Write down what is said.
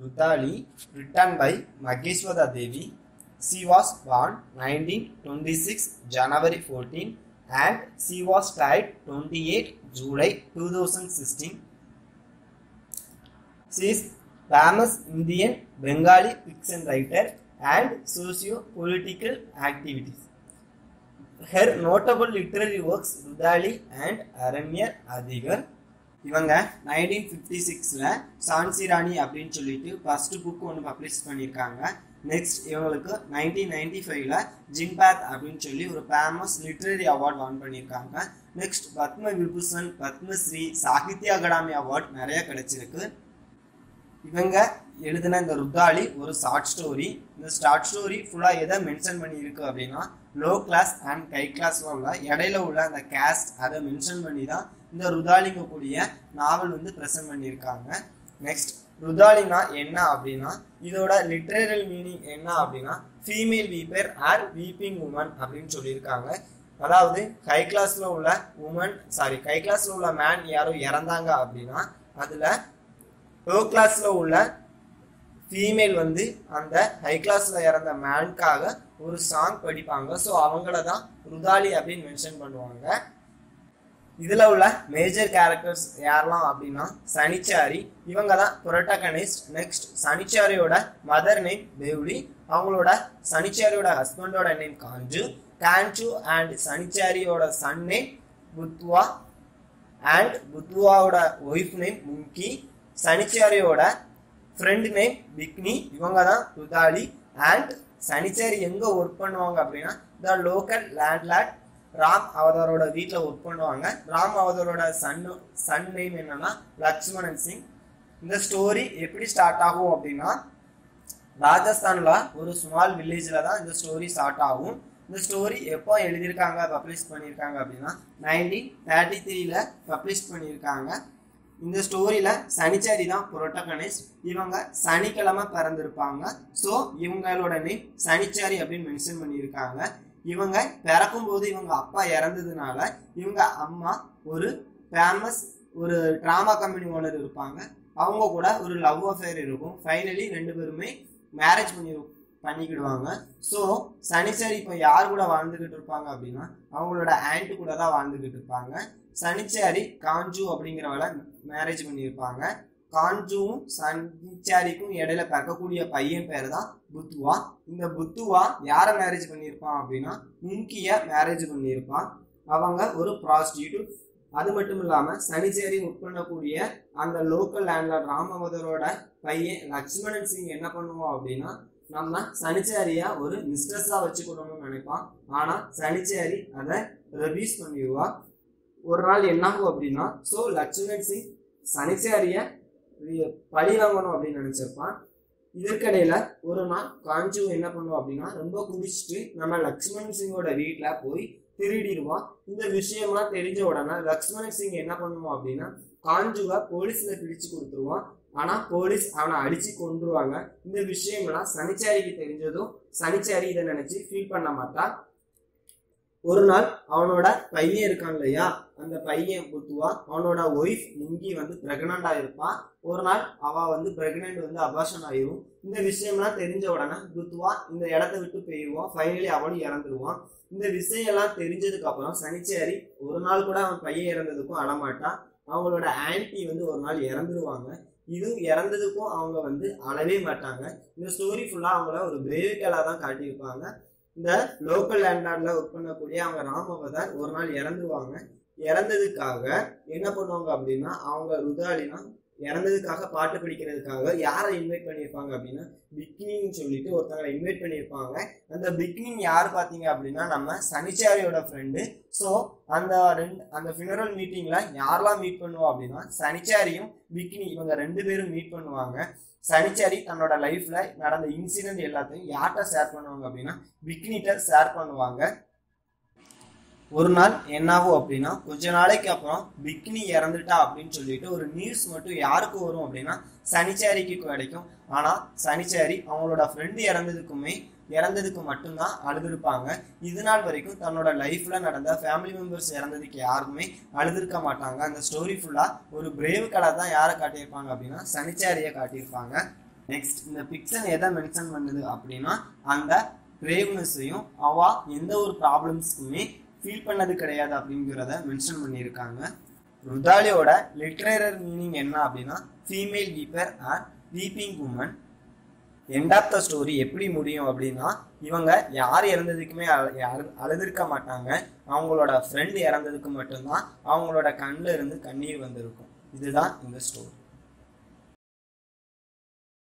Rudali, written by Mageshwara Devi. She was born 1926 January 14 and she was died 28 July 2016. She is famous Indian Bengali fiction writer and socio-political activities. Her notable literary works Rudali and Aranya Adigar இவங்க nineteen fifty சிக்ஸில் சான்சி ராணி அப்படின்னு சொல்லிட்டு first book ஒன்று publish பண்ணியிருக்காங்க next இவங்களுக்கு nineteen ninety ஃபைவ்ல ஜிம்பேத் அப்படின்னு சொல்லி ஒரு ஃபேமஸ் லிட்ரரி அவார்ட் வான் பண்ணியிருக்காங்க next Padma Vibhushan Padmashri Sahitya Akademi award நிறைய கிடைச்சிருக்கு இவங்க எழுதின இந்த ருத்தாளி ஒரு ஷார்ட் ஸ்டோரி இந்த ஷார்ட் ஸ்டோரி ஃபுல்லாக எதை மென்ஷன் பண்ணியிருக்கு அப்படின்னா லோ கிளாஸ் அண்ட் ஹை கிளாஸில் உள்ள இடையில உள்ள அந்த கேஸ்ட் அதை மென்ஷன் பண்ணி தான் இந்த ருதாலிங்க கூடிய நாவல் வந்து ப்ரெசென்ட் பண்ணியிருக்காங்க நெக்ஸ்ட் ருதாலினா என்ன அப்படின்னா இதோட லிட்ரரல் மீனிங் என்ன அப்படின்னா female weeper or weeping woman அப்படின்னு சொல்லியிருக்காங்க அதாவது ஹை கிளாஸில் உள்ள உமன் சாரி ஹை கிளாஸில் உள்ள மேன் யாரும் இறந்தாங்க அப்படின்னா அதில் லோ கிளாஸில் உள்ள ஃபீமேல் வந்து அந்த ஹை கிளாஸில் இறந்த மேனுக்காக ஒரு சாங் படிப்பாங்க ஸோ அவங்கள தான் ருதாலி அப்படின்னு மென்ஷன் பண்ணுவாங்க இதில் உள்ள மேஜர் கேரக்டர்ஸ் யாரெல்லாம் அப்படின்னா சனிச்சாரி இவங்க தான் புரட்டகனிஸ்ட் நெக்ஸ்ட் சனிச்சாரியோட மதர் நேம் தேவ்லி அவங்களோட சனிச்சாரியோட ஹஸ்பண்டோட நேம் காஞ்சு காஞ்சு அண்ட் சனிச்சாரியோட சன் நேம் புத்வா அண்ட் புத்வாவோட ஒய்ஃப் நேம் முங்கி சனிச்சாரியோட ஃப்ரெண்ட் நேம் பிக்னி இவங்க தான் ருதாலி அண்ட் சனிச்சாரி எங்கே ஒர்க் பண்ணுவாங்க அப்படின்னா த லோக்கல் லேண்ட்லாட் ராம் அவதாரோட வீட்டில் ஒர்க் பண்ணுவாங்க ராம் அவதாரோட சன் சன் நேம் என்னன்னா லக்ஷ்மணன் சிங் இந்த ஸ்டோரி எப்படி ஸ்டார்ட் ஆகும் அப்படின்னா ராஜஸ்தானில் ஒரு ஸ்மால் வில்லேஜில் தான் இந்த ஸ்டோரி ஸ்டார்ட் ஆகும் இந்த ஸ்டோரி எப்போ எழுதியிருக்காங்க பப்ளிஷ் பண்ணியிருக்காங்க அப்படின்னா நைன்டீன் தேர்ட்டி த்ரீல பப்ளிஷ் பண்ணியிருக்காங்க இந்த ஸ்டோரியில் சனிச்சாரி தான் புரோட்டகனிஸ்ட் இவங்க சனிக்கிழமை பிறந்திருப்பாங்க ஸோ இவங்களோட நேம் சனிச்சாரி அப்படின்னு மென்ஷன் பண்ணியிருக்காங்க இவங்க பிறக்கும்போது இவங்க அப்பா இறந்ததுனால இவங்க அம்மா ஒரு ஃபேமஸ் ஒரு ட்ராமா கம்பெனி ஓனர் இருப்பாங்க அவங்க கூட ஒரு லவ் அஃபேர் இருக்கும் ஃபைனலி ரெண்டு பேருமே மேரேஜ் பண்ணி பண்ணிக்கிடுவாங்க ஸோ சனிச்சரி இப்போ யார் கூட வாழ்ந்துக்கிட்டு இருப்பாங்க அப்படின்னா அவங்களோட ஆண்ட் கூட தான் வாழ்ந்துக்கிட்டு இருப்பாங்க சனிச்சாரி காஞ்சு அப்படிங்கிறவளை மேரேஜ் பண்ணியிருப்பாங்க காஞ்சுவும் சனிச்சாரிக்கும் இடையில பிறக்கக்கூடிய பையன் பேர் தான் புத்துவா இந்த புத்துவா யாரை மேரேஜ் பண்ணியிருப்பான் அப்படின்னா முங்கிய மேரேஜ் பண்ணியிருப்பான் அவங்க ஒரு ப்ராஸ்டியூட் அது மட்டும் இல்லாமல் சனிச்சேரி ஒர்க் பண்ணக்கூடிய அந்த லோக்கல் லேண்ட்லார்ட் ராமவதரோட பையன் லக்ஷ்மணன் சிங் என்ன பண்ணுவோம் அப்படின்னா நம்ம சனிச்சாரியா ஒரு மிஸ்டர்ஸா வச்சுக்கணும்னு நினைப்பான் ஆனா சனிச்சாரி அதை ரெபியூஸ் பண்ணிடுவா ஒரு நாள் என்னாகும் அப்படின்னா ஸோ லக்ஷ்மணன் சிங் சனிச்சாரிய பழி வாங்கணும் அப்படின்னு நினைச்சிருப்பான் இதற்கிடையில ஒரு நாள் காஞ்சு என்ன பண்ணுவோம் அப்படின்னா ரொம்ப குடிச்சிட்டு நம்ம லக்ஷ்மண் சிங்கோட வீட்டில் போய் திருடிடுவான் இந்த விஷயம்லாம் தெரிஞ்ச உடனே லக்ஷ்மணன் சிங் என்ன பண்ணுவான் அப்படின்னா காஞ்சுவை போலீஸ்ல பிடிச்சு கொடுத்துருவான் ஆனா போலீஸ் அவனை அடிச்சு கொண்டுருவாங்க இந்த விஷயம்லாம் சனிச்சாரிக்கு தெரிஞ்சதும் சனிச்சாரி இதை நினைச்சு ஃபீல் பண்ண மாட்டான் ஒரு நாள் அவனோட பையன் இருக்கான் இல்லையா அந்த பையன் புத்துவா அவனோட ஒய்ஃப் முங்கி வந்து பிரெக்னண்டா இருப்பான் ஒரு நாள் அவ வந்து பிரெக்னென்ட் வந்து அபாஷன் ஆயிரும் இந்த விஷயம்லாம் தெரிஞ்ச உடனே புத்துவா இந்த இடத்த விட்டு போயிடுவான் ஃபைனலி அவனும் இறந்துருவான் இந்த விஷயம் எல்லாம் தெரிஞ்சதுக்கு அப்புறம் சனிச்சாரி ஒரு நாள் கூட அவன் பையன் இறந்ததுக்கும் அழமாட்டான் அவங்களோட ஆன்டி வந்து ஒரு நாள் இறந்துருவாங்க இது இறந்ததுக்கும் அவங்க வந்து அழவே மாட்டாங்க இந்த ஸ்டோரி ஃபுல்லாக அவங்கள ஒரு பிரேவிக்கலாக தான் காட்டியிருப்பாங்க இந்த லோக்கல் லேண்ட்லார்டில் ஒர்க் பண்ணக்கூடிய அவங்க ராமவதார் ஒரு நாள் இறந்துருவாங்க இறந்ததுக்காக என்ன பண்ணுவாங்க அப்படின்னா அவங்க ருதாலினா இறந்ததுக்காக பாட்டு படிக்கிறதுக்காக யாரை இன்வைட் பண்ணியிருப்பாங்க அப்படின்னா பிக்னின்னு சொல்லிட்டு ஒருத்தங்களை இன்வைட் பண்ணியிருப்பாங்க அந்த பிக்னிங் யார் பார்த்தீங்க அப்படின்னா நம்ம சனிச்சாரியோட ஃப்ரெண்டு ஸோ அந்த ரெண்டு அந்த ஃபினரல் மீட்டிங்கில் யாரெல்லாம் மீட் பண்ணுவோம் அப்படின்னா சனிச்சாரியும் பிக்னி இவங்க ரெண்டு பேரும் மீட் பண்ணுவாங்க சனிச்சாரி தன்னோட லைஃப்ல நடந்த இன்சிடென்ட் எல்லாத்தையும் யார்கிட்ட ஷேர் பண்ணுவாங்க அப்படின்னா பிக்னிட்ட ஷேர் பண்ணுவாங்க ஒரு நாள் என்னாகும் அப்படின்னா கொஞ்ச நாளைக்கு அப்புறம் பிக்னி இறந்துட்டா அப்படின்னு சொல்லிட்டு ஒரு நியூஸ் மட்டும் யாருக்கு வரும் அப்படின்னா சனிச்சாரிக்கு கிடைக்கும் ஆனா சனிச்சாரி அவங்களோட ஃப்ரெண்டு இறந்ததுக்குமே இறந்ததுக்கு மட்டும்தான் அழுதுருப்பாங்க இது நாள் வரைக்கும் தன்னோட லைஃப்ல நடந்த ஃபேமிலி மெம்பர்ஸ் இறந்ததுக்கு யாருமே அழுதுருக்க மாட்டாங்க அந்த ஸ்டோரி ஃபுல்லா ஒரு பிரேவ் கலர் தான் யாரை காட்டியிருப்பாங்க அப்படின்னா சனிச்சாரியை காட்டியிருப்பாங்க நெக்ஸ்ட் இந்த பிக்சன் எதை மென்ஷன் பண்ணுது அப்படின்னா அந்த பிரேவ்னஸையும் அவா எந்த ஒரு ப்ராப்ளம்ஸ்க்குமே ஃபீல் பண்ணது கிடையாது அப்படிங்கிறத மென்ஷன் பண்ணியிருக்காங்க ருதாலியோட லிட்ரேரர் மீனிங் என்ன அப்படின்னா female weeper or weeping woman end of the story எப்படி முடியும் அப்படின்னா இவங்க யார் இறந்ததுக்குமே அழ- யாரு அழுதுருக்க மாட்டாங்க அவங்களோட ஃப்ரெண்ட் இறந்ததுக்கு மட்டும்தான் அவங்களோட கண்ணில் இருந்து கண்ணீர் வந்திருக்கும் இதுதான் இந்த ஸ்டோரி